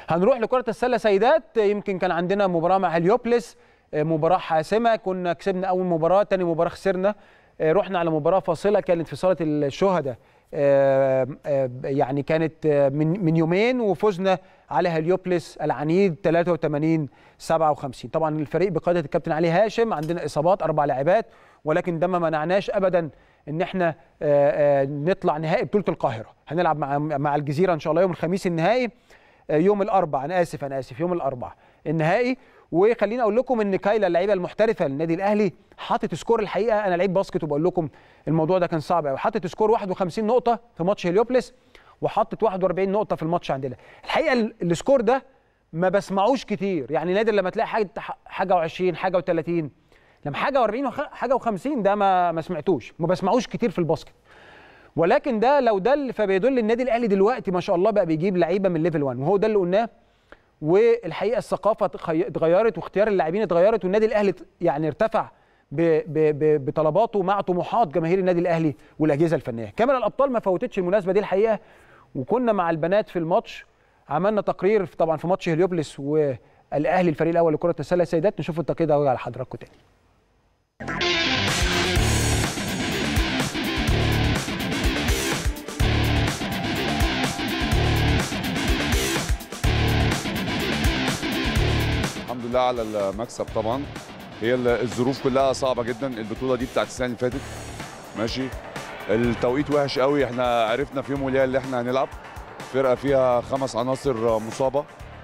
هنروح لكرة السلة سيدات يمكن كان عندنا مباراة مع هليوبلس مباراة حاسمة كنا كسبنا أول مباراة تاني مباراة خسرنا رحنا على مباراة فاصلة كانت في صالة الشهداء يعني كانت من من يومين وفزنا على هليوبلس العنيد 83 57 طبعا الفريق بقياده الكابتن علي هاشم عندنا اصابات اربع لاعبات ولكن ده ما منعناش ابدا ان احنا نطلع نهائي بطوله القاهره هنلعب مع مع الجزيره ان شاء الله يوم الخميس النهائي يوم الاربعاء انا اسف انا اسف يوم الاربعاء النهائي وخليني اقول لكم ان كايلا اللعيبه المحترفه للنادي الاهلي حاطط سكور الحقيقه انا لعيب باسكت وبقول لكم الموضوع ده كان صعب قوي حاطط سكور 51 نقطه في ماتش هليوبلس وحطت 41 نقطه في الماتش عندنا الحقيقه السكور ده ما بسمعوش كتير يعني نادر لما تلاقي حاجه حاجه و20 حاجه و30 لما حاجه و40 حاجه و50 ده ما ما سمعتوش ما بسمعوش كتير في الباسكت ولكن ده لو ده فبيدل النادي الاهلي دلوقتي ما شاء الله بقى بيجيب لعيبه من ليفل 1 وهو ده اللي قلناه والحقيقه الثقافه اتغيرت واختيار اللاعبين اتغيرت والنادي الاهلي يعني ارتفع ب ب ب بطلباته مع طموحات جماهير النادي الاهلي والاجهزه الفنيه كاميرا الابطال ما فوتتش المناسبه دي الحقيقه وكنا مع البنات في الماتش عملنا تقرير طبعا في ماتش هليوبلس والاهلي الفريق الاول لكره السله السيدات نشوف التقرير ده على حضراتكم تاني الحمد لله على المكسب طبعا هي الظروف كلها صعبه جدا البطوله دي بتاعت السنه اللي فاتت ماشي التوقيت وحش قوي احنا عرفنا في يوم وليله اللي احنا هنلعب فرقه فيها خمس عناصر مصابه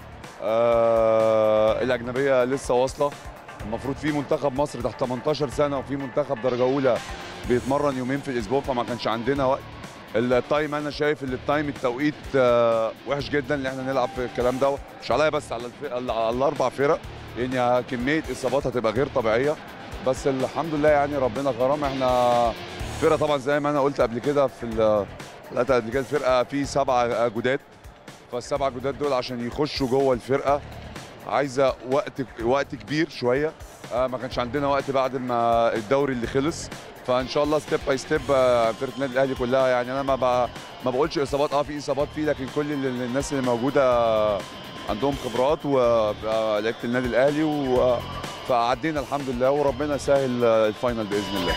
آه الاجنبيه لسه واصله المفروض في منتخب مصر تحت 18 سنه وفي منتخب درجه اولى بيتمرن يومين في الاسبوع فما كانش عندنا وقت التايم انا شايف ان التايم التوقيت آه وحش جدا ان احنا نلعب في الكلام ده مش عليا بس على, الفرق على الاربع فرق لان كميه اصابات هتبقى غير طبيعيه بس الحمد لله يعني ربنا كرم احنا فرقه طبعا زي ما انا قلت قبل كده في الحلقه قبل كده الفرقه في سبعه جداد فالسبعه جداد دول عشان يخشوا جوه الفرقه عايزه وقت وقت كبير شويه آه ما كانش عندنا وقت بعد ما الدوري اللي خلص فان شاء الله ستيب باي ستيب فرقه النادي الاهلي كلها يعني انا ما ما بقولش اصابات اه في اصابات فيه لكن كل الناس اللي موجوده عندهم خبرات ولعيبه النادي الاهلي و فعدينا الحمد لله وربنا سهل الفاينل باذن الله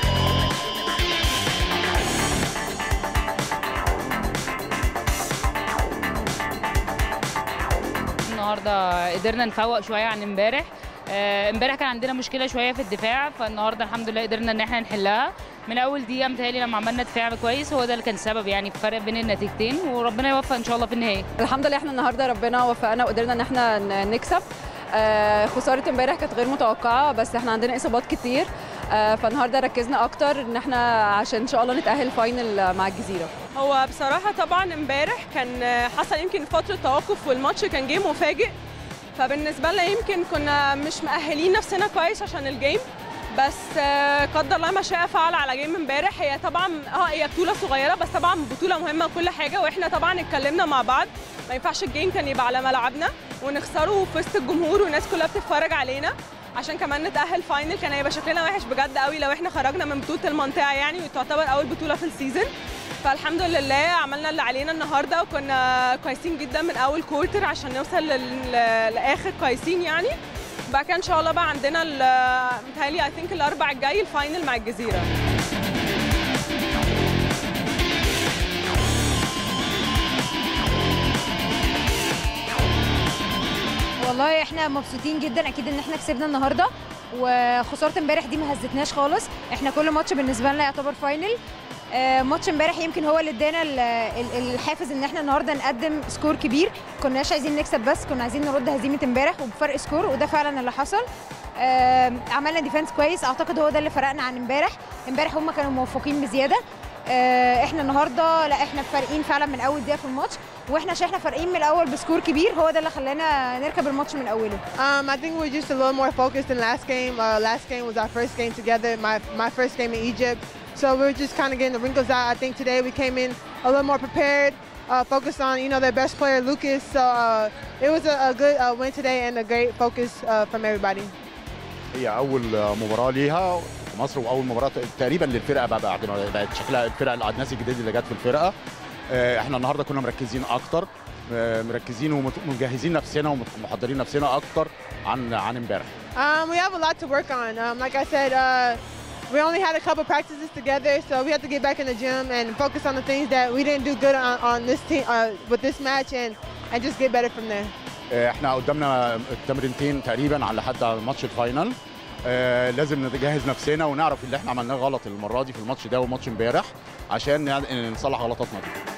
النهارده قدرنا نفوق شويه عن امبارح امبارح كان عندنا مشكله شويه في الدفاع فالنهارده الحمد لله قدرنا ان احنا نحلها من اول دقيقه متهيألي لما عملنا دفاع كويس هو ده اللي كان السبب يعني في الفرق بين النتيجتين وربنا يوفق ان شاء الله في النهايه الحمد لله احنا النهارده ربنا وفقنا وقدرنا ان احنا نكسب آه خساره امبارح كانت غير متوقعه بس احنا عندنا اصابات كتير آه فالنهارده ركزنا اكتر ان احنا عشان ان شاء الله نتاهل فاينل مع الجزيره هو بصراحه طبعا امبارح كان حصل يمكن فتره توقف والماتش كان جيم مفاجئ فبالنسبه لنا يمكن كنا مش مأهلين نفسنا كويس عشان الجيم بس قدر الله ما شاء فعل على جيم امبارح هي طبعا اه هي بطوله صغيره بس طبعا بطوله مهمه وكل حاجه واحنا طبعا اتكلمنا مع بعض ما ينفعش الجيم كان يبقى على ملعبنا ونخسره في وسط الجمهور والناس كلها بتتفرج علينا عشان كمان نتاهل فاينل كان هيبقى شكلنا وحش بجد قوي لو احنا خرجنا من بطوله المنطقه يعني وتعتبر اول بطوله في السيزون فالحمد لله عملنا اللي علينا النهارده وكنا كويسين جدا من اول كورتر عشان نوصل للاخر كويسين يعني بعد كده ان شاء الله بقى عندنا متهيألي اي ثينك الاربع الجاي الفاينل مع الجزيره والله احنا مبسوطين جدا اكيد ان احنا كسبنا النهارده وخساره امبارح دي ما هزتناش خالص احنا كل ماتش بالنسبه لنا يعتبر فاينل ماتش امبارح يمكن هو اللي ادانا الحافز ان احنا النهارده نقدم سكور كبير كناش عايزين نكسب بس كنا عايزين نرد هزيمه امبارح وبفرق سكور وده فعلا اللي حصل عملنا ديفense كويس اعتقد هو ده اللي فرقنا عن امبارح امبارح هم كانوا موفقين بزياده احنا النهارده لا احنا فارقين فعلا من اول دقيقه في الماتش واحنا عشان احنا فارقين من الاول بسكور كبير هو ده اللي خلانا نركب الماتش من اوله. Um, I think we were just a little more focused than last game. Uh, last game was our first game together, my my first game in Egypt. So we were just kind of getting the wrinkles out. I think today we came in a little more prepared, uh, focused on you know their best player Lucas. So uh, it was a, a good uh, win today and a great focus uh, from everybody. هي اول مباراه ليها في مصر واول مباراه تقريبا للفرقه بعد ما بقت شكلها الفرقه الناس الجديده اللي جت في الفرقه احنا النهارده كنا مركزين اكتر آه، مركزين ومجهزين نفسنا ومحضرين نفسنا اكتر عن عن امبارح Um, we have a lot to work on. Um, like I said, uh, we only had a couple practices together, so we have to get back in the gym and focus on the things that we didn't do good on, on this team uh, with this match, and and just get better from there. آه، احنا قدامنا تمرينتين تقريبا على لحد ماتش الفاينل آه، لازم نجهز نفسنا ونعرف اللي احنا عملناه غلط المره دي في الماتش ده وماتش امبارح عشان نع- نصلح غلطاتنا دي